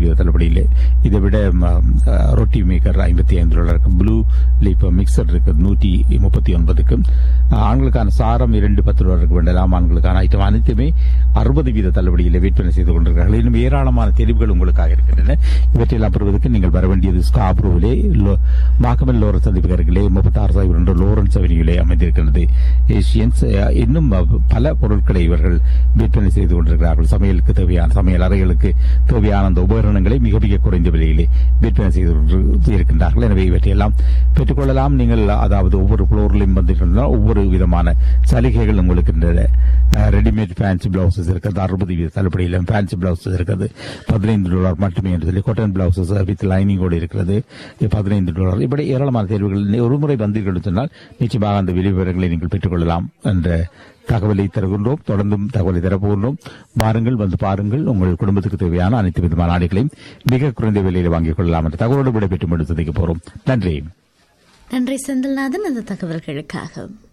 வீத தள்ளுபடியில் இதை விட ம, அஹ், ரொட்டி மேக்கர் ஐம்பத்தி ஐந்து டாலருக்கு ப்ளூ லீப் மிக்சர் இருக்கு நூற்றி முப்பத்தி ஒன்பதுக்கு அஹ், ஆண்களுக்கான சாரம் இரண்டு பத்து டாலருக்கு வேண்டலாம் ஆண்களுக்கான ஐட்டம் அனைத்துமே அறுபது வீத தள்ளுபடியில் விற்பனை செய்து கொண்டிருக்கிறார்கள் இன்னும் ஏராளமான தெரிவுகள் உங்களுக்காக இருக்கின்றன இவற்றையெல்லாம் பெறுவதற்கு நீங்கள் வர வேண்டியது ஸ்காப்ரோவிலே மாக்கமல் லோரன்ஸ் சந்திப்பு அருகிலே முப்பத்தாறு சைபர் என்ற லோரன்ஸ் அவென்யூவிலே அமைந்திருக்கிறது ஏசியன்ஸ் அஹ், இன்னும் அஹ், பல பொருட்களை இவர்கள் விற்பனை செய்து கொண்டிருக்கிறார்கள் சமையலுக்கு தேவையான சமையல் அறைகளுக்கு தேவையான அந்த உபகரணங்களை மிக மிக குறைந்த விலையிலே விற்பனை செய்து கொண்டு இருக்கின்றார்கள் எனவே இவற்றையெல்லாம் பெற்றுக்கொள்ளலாம் நீங்கள் அதாவது ஒவ்வொரு ஃப்ளோரிலும் வந்திருக்கின்றன ஒவ்வொரு விதமான சலுகைகள் உங்களுக்கு இந்த ரெடிமேட் ஃபேன்சி பிளவுசஸ் இருக்கிறது அறுபது வீத தள்ளுபடியில் ஃபேன்சி பிளவுசஸ் இருக்கிறது பதினைந்து டாலர் மட்டுமே என்று சொல்லி காட்டன் பிளவுசஸ் வித் லைனிங்கோடு இருக்கிறது பதினைந்து டாலர் இப்படி ஏராளமான தேர்வுகள் ஒரு முறை வந்தீர்கள் என்று சொன்னால் நிச்சயமாக அந்த விளைவுகளை நீங்கள் பெற்றுக்கொள்ளலாம் என்ற தகவலை தருகின்றோம் தொடர்ந்தும் தகவலை தரப்போகின்றோம் வாருங்கள் வந்து பாருங்கள் உங்கள் குடும்பத்துக்கு தேவையான அனைத்து விதமான ஆடைகளையும் மிக குறைந்த விலையில் வாங்கிக் கொள்ளலாம் என்ற தகவலோடு விடைபெற்று முடித்து போகிறோம் நன்றி நன்றி செந்தில்நாதன் அந்த தகவல்களுக்காக